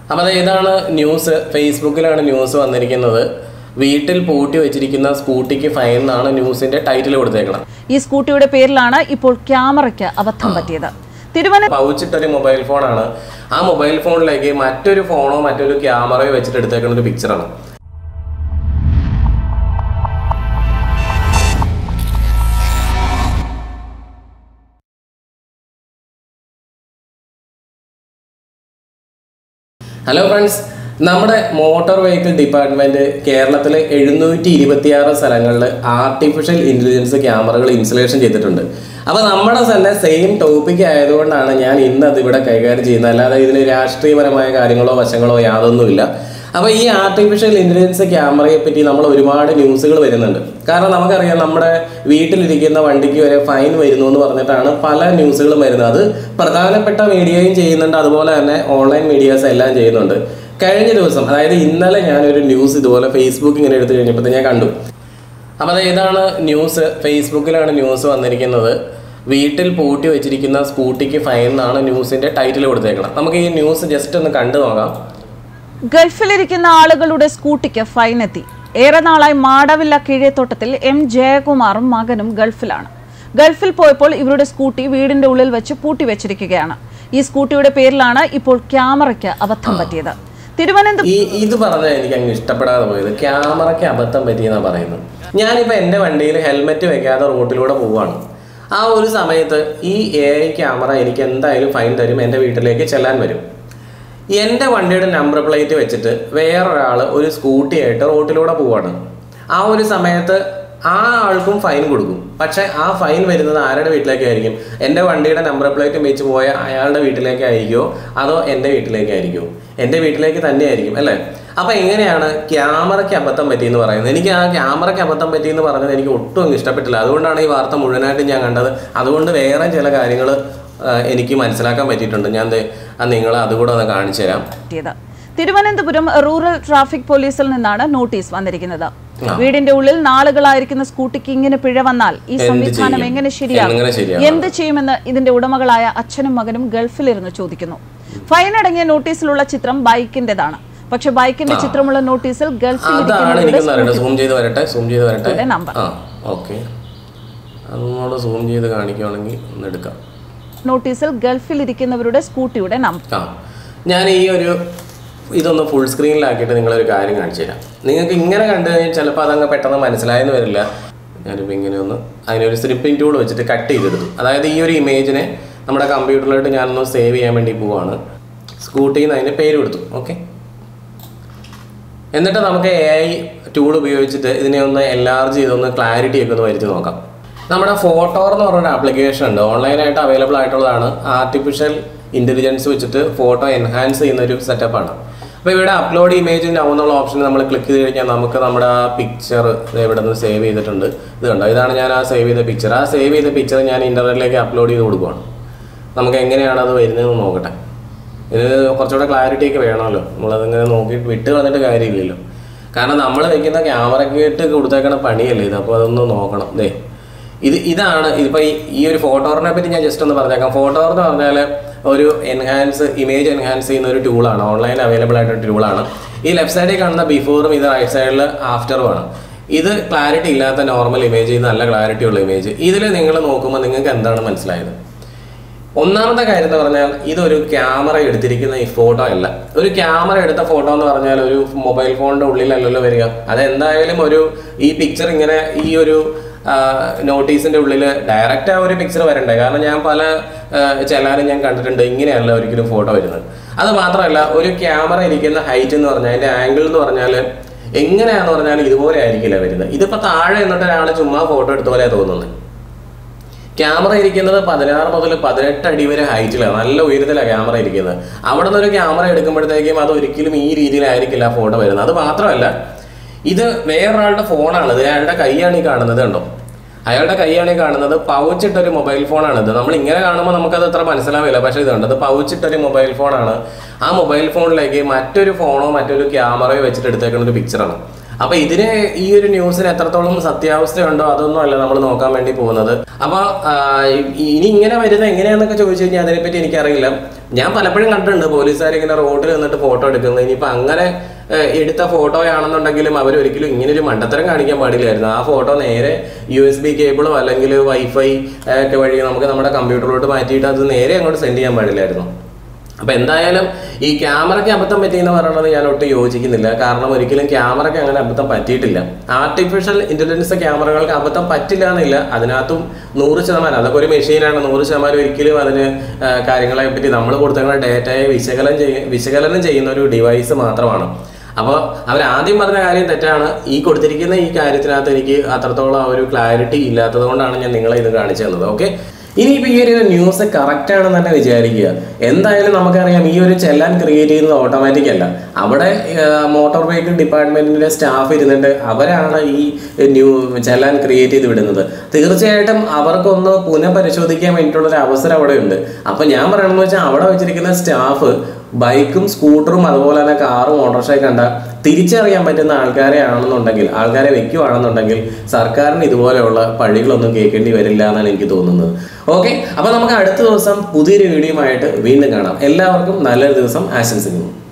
അപ്പോൾ അത് ഇതാണ് ന്യൂസ് ഫേസ്ബുക്കിലാണ് ന്യൂസ് വന്നിരിക്കുന്നത് വീട്ടിൽ പൂട്ടി വെച്ചിരിക്കുന്ന സ്കൂട്ടിക്ക് ഫൈൻ എന്നാണ് ന്യൂസിന്റെ ടൈറ്റിൽ കൊടുത്തേക്കണം ഈ സ്കൂട്ടിയുടെ പേരിലാണ് ഇപ്പോൾ ക്യാമറയ്ക്ക് അബദ്ധം പറ്റിയത് തിരുവനന്തപുരം പൗച്ചിട്ടൊരു മൊബൈൽ ഫോണാണ് ആ മൊബൈൽ ഫോണിലേക്ക് മറ്റൊരു ഫോണോ മറ്റൊരു ക്യാമറയോ വെച്ചിട്ട് എടുത്തേക്കുന്ന ഒരു പിക്ചറാണ് ഹലോ ഫ്രണ്ട്സ് നമ്മുടെ മോട്ടോർ വെഹിക്കിൾ ഡിപ്പാർട്ട്മെന്റ് കേരളത്തിലെ എഴുന്നൂറ്റി ഇരുപത്തിയാറ് സ്ഥലങ്ങളിൽ ആർട്ടിഫിഷ്യൽ ഇന്റലിജൻസ് ക്യാമറകൾ ഇൻസ്റ്റലേഷൻ ചെയ്തിട്ടുണ്ട് അപ്പോൾ നമ്മുടെ തന്നെ സെയിം ടോപ്പിക് ആയതുകൊണ്ടാണ് ഞാൻ ഇന്ന് അത് ഇവിടെ കൈകാര്യം ചെയ്യുന്നത് അല്ലാതെ ഇതിന് രാഷ്ട്രീയപരമായ കാര്യങ്ങളോ വശങ്ങളോ യാതൊന്നുമില്ല അപ്പോൾ ഈ ആർട്ടിഫിഷ്യൽ ഇന്റലിജൻസ് ക്യാമറയെ പറ്റി നമ്മൾ ഒരുപാട് ന്യൂസുകൾ വരുന്നുണ്ട് കാരണം നമുക്കറിയാം നമ്മുടെ വീട്ടിലിരിക്കുന്ന വണ്ടിക്ക് വരെ ഫൈൻ വരുന്നു എന്ന് പറഞ്ഞിട്ടാണ് പല ന്യൂസുകളും വരുന്നത് അത് പ്രധാനപ്പെട്ട മീഡിയയും ചെയ്യുന്നുണ്ട് അതുപോലെ തന്നെ ഓൺലൈൻ മീഡിയാസ് എല്ലാം ചെയ്യുന്നുണ്ട് കഴിഞ്ഞ ദിവസം അതായത് ഇന്നലെ ഞാനൊരു ന്യൂസ് ഇതുപോലെ ഫേസ്ബുക്ക് ഇങ്ങനെ എടുത്തു കഴിഞ്ഞപ്പോൾ ഞാൻ കണ്ടു അപ്പോൾ അത് ഇതാണ് ന്യൂസ് ഫേസ്ബുക്കിലാണ് ന്യൂസ് വന്നിരിക്കുന്നത് വീട്ടിൽ പൂട്ടി വെച്ചിരിക്കുന്ന സ്കൂട്ടിക്ക് ഫൈൻ എന്നാണ് ന്യൂസിന്റെ ടൈറ്റിൽ കൊടുത്തേക്കണം നമുക്ക് ഈ ന്യൂസ് ജസ്റ്റ് ഒന്ന് കണ്ടു നോക്കാം ഗൾഫിലിരിക്കുന്ന ആളുകളുടെ സ്കൂട്ടിക്ക് ഫൈൻ എത്തി ഏറെ നാളായി മാടവില്ല കീഴേത്തോട്ടത്തിൽ എം ജയകുമാറും മകനും ഗൾഫിലാണ് ഗൾഫിൽ പോയപ്പോൾ ഇവരുടെ സ്കൂട്ടി വീടിന്റെ ഉള്ളിൽ വെച്ച് പൂട്ടി വെച്ചിരിക്കുകയാണ് ഈ സ്കൂട്ടിയുടെ പേരിലാണ് ഇപ്പോൾ ക്യാമറയ്ക്ക് അബദ്ധം പറ്റിയത് തിരുവനന്തപുരം ഈ ഇത് പറഞ്ഞാൽ എനിക്ക് അങ്ങ് ഇഷ്ടപ്പെടാതെ പോയത് ക്യാമറയ്ക്ക് അബദ്ധം പറ്റിയെന്നാണ് പറയുന്നത് ഞാനിപ്പോൾ എൻ്റെ വണ്ടിയിൽ ഹെൽമെറ്റ് വെക്കാതെ റോട്ടിലൂടെ പോവാണ് ആ ഒരു സമയത്ത് ഈ എ ഐ ക്യാമറ എനിക്ക് എന്തായാലും ഫൈൻ തരും എൻ്റെ വീട്ടിലേക്ക് ചെല്ലാൻ വരും എൻ്റെ വണ്ടിയുടെ നമ്പർ പ്ലേറ്റ് വെച്ചിട്ട് വേറൊരാൾ ഒരു സ്കൂട്ടി ആയിട്ട് റോട്ടിലൂടെ പോവാണ് ആ ഒരു സമയത്ത് ആ ആൾക്കും ഫൈൻ കൊടുക്കും പക്ഷെ ആ ഫൈൻ വരുന്നത് ആരുടെ വീട്ടിലേക്കായിരിക്കും എൻ്റെ വണ്ടിയുടെ നമ്പർ പ്ലേറ്റ് വെച്ച് പോയ അയാളുടെ വീട്ടിലേക്കായിരിക്കുമോ അതോ എൻ്റെ വീട്ടിലേക്കായിരിക്കുമോ എൻ്റെ വീട്ടിലേക്ക് തന്നെയായിരിക്കും അല്ലേ അപ്പോൾ എങ്ങനെയാണ് ക്യാമറയ്ക്ക് അബദ്ധം പറ്റിയെന്ന് പറയുന്നത് എനിക്ക് ആ ക്യാമറയ്ക്ക് അബദ്ധം പറ്റിയെന്ന് പറഞ്ഞത് എനിക്ക് ഒട്ടും അങ്ങ് ഇഷ്ടപ്പെട്ടില്ല അതുകൊണ്ടാണ് ഈ വാർത്ത മുഴുവനായിട്ടും ഞാൻ കണ്ടത് അതുകൊണ്ട് വേറെ ചില കാര്യങ്ങൾ എനിക്ക് മനസ്സിലാക്കാൻ പറ്റിയിട്ടുണ്ട് ഞാൻ ദേ അത് നിങ്ങളെ അതുകൂടെ ഒന്ന് കാണിച്ചു തരാം പറ്റിയത് തിരുവനന്തപുരം റൂറൽ ട്രാഫിക് പോലീസിൽ നിന്നാണ് നോട്ടീസ് വന്നിരിക്കുന്നത് വീടിന്റെ ഉള്ളിൽ നാളുകളായിരിക്കുന്ന സ്കൂട്ടിക്ക് ഇങ്ങനെ പിഴ വന്നാൽ ഈ എന്ത് സംവിധാനം ചെയ്യും? എങ്ങനെ ശരിയാകും എങ്ങനെ ശരിയാകും? എന്ത് ചെയ്യുമെന്ന് ഇതിന്റെ ഉടമകളായ അച്ഛനും മകനും ഗൾഫിലിരുന്ന് ചോദിക്കുന്നു ഫൈൻ അടങ്ങിയ നോട്ടീസിലുള്ള ചിത്രം ബൈക്കിന്റേതാണ് പക്ഷെ ബൈക്കിന്റെ ചിത്രമുള്ള നോട്ടീസിൽ ഗൾഫിൽ അതാണ് എനിക്കൊന്ന് അറിയട്ടെ സൂം ചെയ്ത് വരട്ടെ സൂം ചെയ്ത് വരട്ടെ സ്കൂട്ടിയുടെ നമ്പർ ആ ഓക്കെ അതൊന്നുകൂടെ സൂം ചെയ്ത് കാണിക്കുവാണെങ്കിൽ ഒന്ന് എടുക്കാം നോട്ടീസിൽ ഗൾഫിൽ ഇരിക്കുന്നവരുടെ സ്കൂട്ടിയുടെ നമ്പർ ആ ഞാൻ ഈ ഒരു ഇതൊന്ന് ഫുൾ സ്ക്രീനിലാക്കിയിട്ട് നിങ്ങളൊരു കാര്യം കാണിച്ചു തരാം നിങ്ങൾക്ക് ഇങ്ങനെ കണ്ടു കഴിഞ്ഞാൽ ചിലപ്പോൾ അതങ്ങ് പെട്ടെന്ന് മനസ്സിലായെന്ന് വരില്ല ഞാനിപ്പോൾ ഇങ്ങനെ ഒന്ന് അതിനൊരു സ്ട്രിപ്പിംഗ് ടൂൾ വെച്ചിട്ട് കട്ട് ചെയ്തെടുത്തു അതായത് ഈ ഒരു ഇമേജിനെ നമ്മുടെ കമ്പ്യൂട്ടറിലോട്ട് ഞാനൊന്ന് സേവ് ചെയ്യാൻ വേണ്ടി പോവാണ് സ്കൂട്ടിയിൽ നിന്ന് അതിൻ്റെ പേര് കൊടുത്തു ഓക്കെ എന്നിട്ട് നമുക്ക് എ ഐ ടൂൾ ഉപയോഗിച്ചിട്ട് ഇതിനെ ഒന്ന് എൻലാർജ് ചെയ്തൊന്ന് ക്ലാരിറ്റി ഒക്കെ ഒന്ന് വരുത്തി നോക്കാം നമ്മുടെ ഫോട്ടോർ എന്ന് പറഞ്ഞൊരു ആപ്ലിക്കേഷൻ ഉണ്ട് ഓൺലൈനായിട്ട് അവൈലബിൾ ആയിട്ടുള്ളതാണ് ആർട്ടിഫിഷ്യൽ ഇൻ്റലിജൻസ് വെച്ചിട്ട് ഫോട്ടോ എൻഹാൻസ് ചെയ്യുന്ന ഒരു സെറ്റപ്പാണ് അപ്പോൾ ഇവിടെ അപ്ലോഡ് ഇമേജ് നൗ എന്നുള്ള ഓപ്ഷൻ നമ്മൾ ക്ലിക്ക് ചെയ്ത് കഴിഞ്ഞാൽ നമുക്ക് നമ്മുടെ ആ പിക്ചർ ഇവിടെ നിന്ന് സേവ് ചെയ്തിട്ടുണ്ട് ഇത് കണ്ടോ ഇതാണ് ഞാൻ ആ സേവ് ചെയ്ത പിക്ചർ ആ സേവ് ചെയ്ത പിക്ചർ ഞാൻ ഇൻ്റർനെറ്റിലേക്ക് അപ്ലോഡ് ചെയ്ത് കൊടുക്കുവാണ് നമുക്ക് എങ്ങനെയാണ് അത് വരുന്നതെന്ന് നോക്കട്ടെ ഇത് കുറച്ചുകൂടെ ക്ലാരിറ്റി ഒക്കെ വേണമല്ലോ നമ്മളതിങ്ങനെ നോക്കി വിട്ട് കളഞ്ഞിട്ട് കാര്യമില്ലല്ലോ കാരണം നമ്മൾ വെക്കുന്ന ക്യാമറയ്ക്ക് ഇട്ട് കൊടുത്തേക്കണ പണിയല്ലേ ഇത് അപ്പോൾ അതൊന്ന് നോക്കണം ദേ ഇത് ഇതാണ് ഇതിപ്പോൾ ഈ ഈ ഒരു ഫോട്ടോറിനെ പറ്റി ഞാൻ ജസ്റ്റ് ഒന്ന് പറഞ്ഞേക്കാം ഫോട്ടോർ എന്ന് പറഞ്ഞാൽ ഒരു എൻഹാൻസ് ഇമേജ് എൻഹാൻസ് ചെയ്യുന്ന ഒരു ടൂളാണ് ഓൺലൈൻ അവൈലബിൾ ആയിട്ടൊരു ടൂളാണ് ഈ ലെഫ്റ്റ് സൈഡിൽ കാണുന്ന ബിഫോറും ഇത് റൈറ്റ് സൈഡിൽ ആഫ്റ്ററുമാണ് ഇത് ക്ലാരിറ്റി ഇല്ലാത്ത നോർമൽ ഇമേജ് ഇത് നല്ല ക്ലാരിറ്റി ഉള്ള ഇമേജ് ഇതിൽ നിങ്ങൾ നോക്കുമ്പോൾ നിങ്ങൾക്ക് എന്താണ് മനസ്സിലായത് ഒന്നാമത്തെ കാര്യം എന്ന് പറഞ്ഞാൽ ഇതൊരു ക്യാമറ എടുത്തിരിക്കുന്ന ഈ ഫോട്ടോ അല്ല ഒരു ക്യാമറ എടുത്ത ഫോട്ടോ എന്ന് പറഞ്ഞാൽ ഒരു മൊബൈൽ ഫോണിന്റെ ഉള്ളിലല്ലല്ലോ വരിക അതെന്തായാലും ഒരു ഈ പിക്ചർ ഇങ്ങനെ ഈ ഒരു നോട്ടീസിന്റെ ഉള്ളിൽ ഡയറക്റ്റ് ആ ഒരു പിക്ചർ വരണ്ടേ കാരണം ഞാൻ പല ചിലാനും ഞാൻ കണ്ടിട്ടുണ്ട് ഇങ്ങനെയല്ല ഒരിക്കലും ഫോട്ടോ വരുന്നത് അത് മാത്രമല്ല ഒരു ക്യാമറ ഇരിക്കുന്ന ഹൈറ്റ് എന്ന് പറഞ്ഞാൽ അതിന്റെ ആംഗിൾ എന്ന് പറഞ്ഞാൽ എങ്ങനെയാന്ന് പറഞ്ഞാൽ ഇതുപോലെ ആയിരിക്കില്ല വരുന്നത് ഇതിപ്പോ താഴെ നിന്നിട്ട് ഒരാൾ ചുമ്മാ ഫോട്ടോ എടുത്ത പോലെ തോന്നുന്നത് ക്യാമറ ഇരിക്കുന്നത് പതിനാറ് മുതൽ പതിനെട്ട് അടി വരെ ഹൈറ്റിലാണ് നല്ല ഉയരത്തിലാണ് ക്യാമറ ഇരിക്കുന്നത് അവിടെ നിന്ന് ഒരു ക്യാമറ എടുക്കുമ്പോഴത്തേക്കും അത് ഒരിക്കലും ഈ രീതിയിലായിരിക്കില്ല ആ ഫോട്ടോ വരുന്നത് അത് മാത്രമല്ല ഇത് വേറൊരാളുടെ ഫോണാണ് ഇത് അയാളുടെ കൈയാണ് ഈ കാണുന്നത് കണ്ടോ അയാളുടെ കൈയാണ് ഈ കാണുന്നത് പൗച്ചിട്ടൊരു മൊബൈൽ ഫോണാണ് ഇത് നമ്മൾ ഇങ്ങനെ കാണുമ്പോൾ നമുക്കത് അത്ര മനസ്സിലാവില്ല പക്ഷേ ഇത് കണ്ടത് പൗച്ചിട്ടൊരു മൊബൈൽ ഫോണാണ് ആ മൊബൈൽ ഫോണിലേക്ക് മറ്റൊരു ഫോണോ മറ്റൊരു ക്യാമറയോ വെച്ചിട്ട് എടുത്തേക്കുന്ന ഒരു പിക്ചറാണ് അപ്പൊ ഇതിന് ഈ ഒരു ന്യൂസിന് എത്രത്തോളം സത്യാവസ്ഥയുണ്ടോ അതൊന്നും അല്ല നമ്മൾ നോക്കാൻ വേണ്ടി പോകുന്നത് അപ്പൊ ആ, ഇ- ഇനി ഇങ്ങനെ വരുന്നത് എങ്ങനെയാന്നൊക്കെ ചോദിച്ചു കഴിഞ്ഞാൽ അതിനെപ്പറ്റി എനിക്കറിയില്ല ഞാൻ പലപ്പോഴും കണ്ടിട്ടുണ്ട് പോലീസുകാർ ഇങ്ങനെ റോഡിൽ നിന്നിട്ട് ഫോട്ടോ എടുക്കുന്നത് ഇനിയിപ്പോൾ അങ്ങനെ ഏഹ്, എടുത്ത ഫോട്ടോയാണെന്നുണ്ടെങ്കിലും അവർ ഒരിക്കലും ഇങ്ങനെ ഒരു മണ്ടത്തരം കാണിക്കാൻ പാടില്ലായിരുന്നു ആ ഫോട്ടോ നേരെ യു എസ് ബി കേബിളോ അല്ലെങ്കിൽ വൈഫൈ ഒക്കെ വഴി നമുക്ക് നമ്മുടെ കമ്പ്യൂട്ടറിലോട്ട് മാറ്റിയിട്ട് അത് നേരെ അങ്ങോട്ട് സെൻഡ് ചെയ്യാൻ പാടില്ലായിരുന്നു അപ്പൊ എന്തായാലും ഈ ക്യാമറയ്ക്ക് അബദ്ധം പറ്റിയെന്ന് പറയുന്നത് ഞാൻ ഒട്ടും യോജിക്കുന്നില്ല കാരണം ഒരിക്കലും ക്യാമറയ്ക്ക് അങ്ങനെ അബദ്ധം പറ്റിയിട്ടില്ല ആർട്ടിഫിഷ്യൽ ഇന്റലിജൻസ് ക്യാമറകൾക്ക് അബദ്ധം പറ്റില്ല എന്നില്ല അതിനകത്തും നൂറ് ശതമാനം അതൊക്കെ ഒരു മെഷീനാണ് നൂറ് ശതമാനം ഒരിക്കലും അതിന് ആ, കാര്യങ്ങളെ പറ്റി നമ്മൾ കൊടുത്തേക്കുന്ന ഡേറ്റയെ വിശകലനം ചെയ്യ വിശകലനം ചെയ്യുന്ന ഒരു ഡിവൈസ് മാത്രമാണ് അപ്പോൾ അവർ ആദ്യം പറഞ്ഞ കാര്യം തെറ്റാണ് ഈ കൊടുത്തിരിക്കുന്ന ഈ കാര്യത്തിനകത്ത് എനിക്ക് അത്രത്തോളം ആ ഒരു ക്ലാരിറ്റി ഇല്ലാത്തത് കൊണ്ടാണ് ഞാൻ നിങ്ങളെ ഇത് കാണിച്ചു തന്നത് ഓക്കെ ഇനിയിപ്പോൾ ഈ ഒരു ന്യൂസ് കറക്റ്റ് ആണെന്ന് തന്നെ വിചാരിക്കുക എന്തായാലും നമുക്കറിയാം ഈ ഒരു ചെല്ലാൻ ക്രിയേറ്റ് ചെയ്യുന്നത് ഓട്ടോമാറ്റിക് അല്ല അവിടെ മോട്ടോർ വെഹിക്കിൾ ഡിപ്പാർട്ട്മെന്റിന്റെ സ്റ്റാഫ് ഇരുന്നിട്ട് അവരാണ് ഈ ന്യൂ ചെല്ലാൻ ക്രിയേറ്റ് ചെയ്ത് വിടുന്നത് തീർച്ചയായിട്ടും അവർക്കൊന്ന് പുനഃപരിശോധിക്കാൻ വേണ്ടിയിട്ടുള്ള ഒരു അവസരം അവിടെ ഉണ്ട് അപ്പൊ ഞാൻ പറയണമെന്ന് വെച്ചാൽ അവിടെ വെച്ചിരിക്കുന്ന സ്റ്റാഫ് ബൈക്കും സ്കൂട്ടറും അതുപോലെ തന്നെ കാറും ഓട്ടോറിക്ഷയും കണ്ട തിരിച്ചറിയാൻ പറ്റുന്ന ആൾക്കാരെ ആണെന്നുണ്ടെങ്കിൽ ആൾക്കാരെ വെക്കുവാണെന്നുണ്ടെങ്കിൽ സർക്കാരിന് ഇതുപോലെയുള്ള പഴികളൊന്നും കേൾക്കേണ്ടി വരില്ല എന്നാണ് എനിക്ക് തോന്നുന്നത് ഓക്കെ അപ്പൊ നമുക്ക് അടുത്ത ദിവസം പുതിയൊരു വീഡിയോയുമായിട്ട് വീണ്ടും കാണാം എല്ലാവർക്കും നല്ലൊരു ദിവസം ആശംസിക്കുന്നു